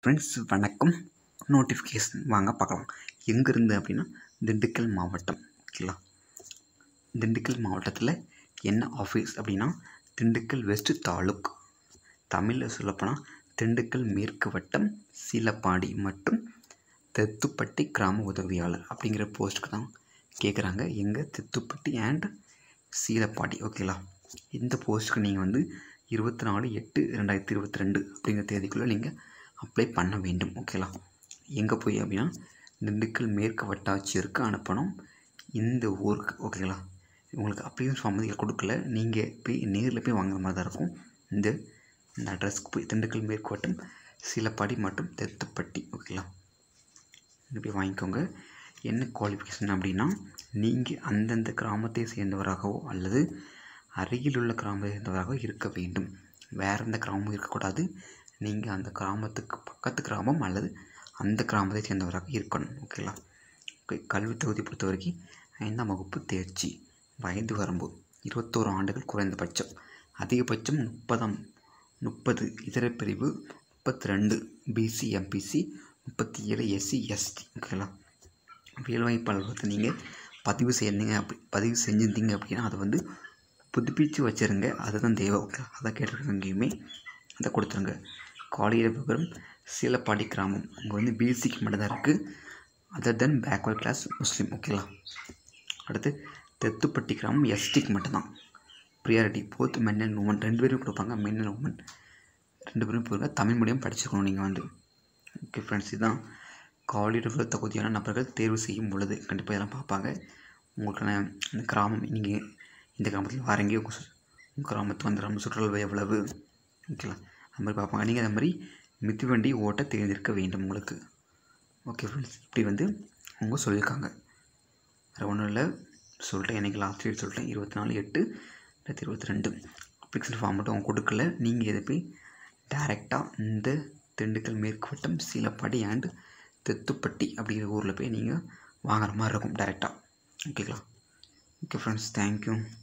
friends வணக்கம் notification வாங்க பார்க்கலாம் எங்கேருந்து அப்படின்னா திண்டுக்கல் மாவட்டம் ஓகேங்களா திண்டுக்கல் மாவட்டத்தில் என்ன ஆஃபீஸ் அப்படின்னா திண்டுக்கல் வெஸ்ட் தாலுக் தமிழில் சொல்லப்போனால் திண்டுக்கல் மேற்கு வட்டம் சீலப்பாடி மற்றும் தெத்துப்பட்டி கிராம உதவியாளர் அப்படிங்கிற போஸ்ட்டுக்கு தான் கேட்குறாங்க எங்கே தெத்துப்பட்டி அண்ட் சீலப்பாடி ஓகேங்களா இந்த போஸ்ட்டுக்கு நீங்கள் வந்து இருபத்தி நாலு எட்டு ரெண்டாயிரத்தி இருபத்தி ரெண்டு அப்படிங்கிற தேதிக்குள்ளே நீங்கள் அப்ளை பண்ண வேண்டும் ஓகேங்களா எங்கே போய் அப்படின்னா திண்டுக்கல் மேற்கு வட்டாட்சியருக்கு அனுப்பணும் இந்த ஊருக்கு ஓகேங்களா உங்களுக்கு அப்ளிகேஷன் ஃபார்ம் வந்து இதில் கொடுக்கல நீங்கள் போய் நேரில் போய் வாங்குற மாதிரி தான் இருக்கும் இந்த இந்த அட்ரஸ்க்கு போய் திண்டுக்கல் மேற்கு வட்டம் சீலப்பாடி மற்றும் தெத்துப்பட்டி ஓகேங்களா இங்கே போய் வாங்கிக்கோங்க என்ன குவாலிஃபிகேஷன் அப்படின்னா நீங்கள் அந்தந்த கிராமத்தை சேர்ந்தவராகவோ அல்லது அருகில் உள்ள கிராமத்தை சேர்ந்தவராகவோ இருக்க வேண்டும் வேறு எந்த கிராமமும் இருக்கக்கூடாது நீங்கள் அந்த கிராமத்துக்கு பக்கத்து கிராமம் அல்லது அந்த கிராமத்தை சேர்ந்தவராக இருக்கணும் ஓகேங்களா ஓகே கல்வி தகுதி பொறுத்த வரைக்கும் ஐந்தாம் வகுப்பு தேர்ச்சி வயது வரம்பு இருபத்தோரு ஆண்டுகள் குறைந்தபட்சம் அதிகபட்சம் முப்பதாம் முப்பது இதர பிரிவு முப்பத்தி ரெண்டு பிசி எம்பிசி முப்பத்தி ஏழு எஸ்சி எஸ்டி ஓகேங்களா வேலைவாய்ப்பு அலுவலகத்தை நீங்கள் பதிவு செய்யறீங்க அப்படி பதிவு செஞ்சுருந்தீங்க அப்படின்னா அதை வந்து புதுப்பித்து வச்சுருங்க அதுதான் தேவை ஓகே அதை கேட்டிருக்காங்க எங்கேயுமே அதை கொடுத்துருங்க காலியிட விவரம் சீலப்பாடி கிராமம் அங்கே வந்து பிசிக்கு மட்டும் தான் இருக்குது other than backward class Muslim ஓகேங்களா அடுத்து தெத்துப்பட்டி கிராமம் எஸ்டிக்கு மட்டும்தான் priority both men and women ரெண்டு பேரும் கொடுப்பாங்க மென் அண்ட் உமன் ரெண்டு பேரும் போயிருங்க தமிழ் மீடியம் படிச்சிருக்கணும் நீங்கள் வந்து ஓகே ஃப்ரெண்ட்ஸ் இதுதான் காலியிட தகுதியான நபர்கள் தேர்வு செய்யும் பொழுது கண்டிப்பாக இதெல்லாம் பார்ப்பாங்க உங்களுக்கான இந்த கிராமம் நீங்கள் இந்த கிராமத்தில் வாரங்க உங்கள் சு- உங்கள் கிராமத்துக்கு வந்து நம்ம சுற்றுலா எவ்வளவு ஓகேங்களா அது மாதிரி பார்ப்பாங்க நீங்கள் அந்த மாதிரி மிதிவண்டி ஓட்ட தெரிந்திருக்க வேண்டும் உங்களுக்கு ஓகே ஃப்ரெண்ட்ஸ் இப்படி வந்து அவங்க சொல்லியிருக்காங்க வேறு ஒன்றும் இல்லை சொல்லிட்டேன் எனக்கு லாஸ்ட் டேட் சொல்லிட்டேன் இருபத்தி நாலு எட்டு ரெண்டாயிரத்தி இருபத்தி ரெண்டு அப்ளிகேஷன் ஃபார்ம் மட்டும் அவங்க கொடுக்கல நீங்கள் இதை போய் டேரெக்டாக இந்த திண்டுக்கல் மேற்கு வட்டம் சீலப்பாடி அண்ட் தெத்துப்பட்டி அப்படிங்கிற ஊரில் போய் நீங்கள் வாங்குற மாதிரி இருக்கும் டேரெக்டாக ஓகேங்களா ஓகே ஃப்ரெண்ட்ஸ் தேங்க்யூ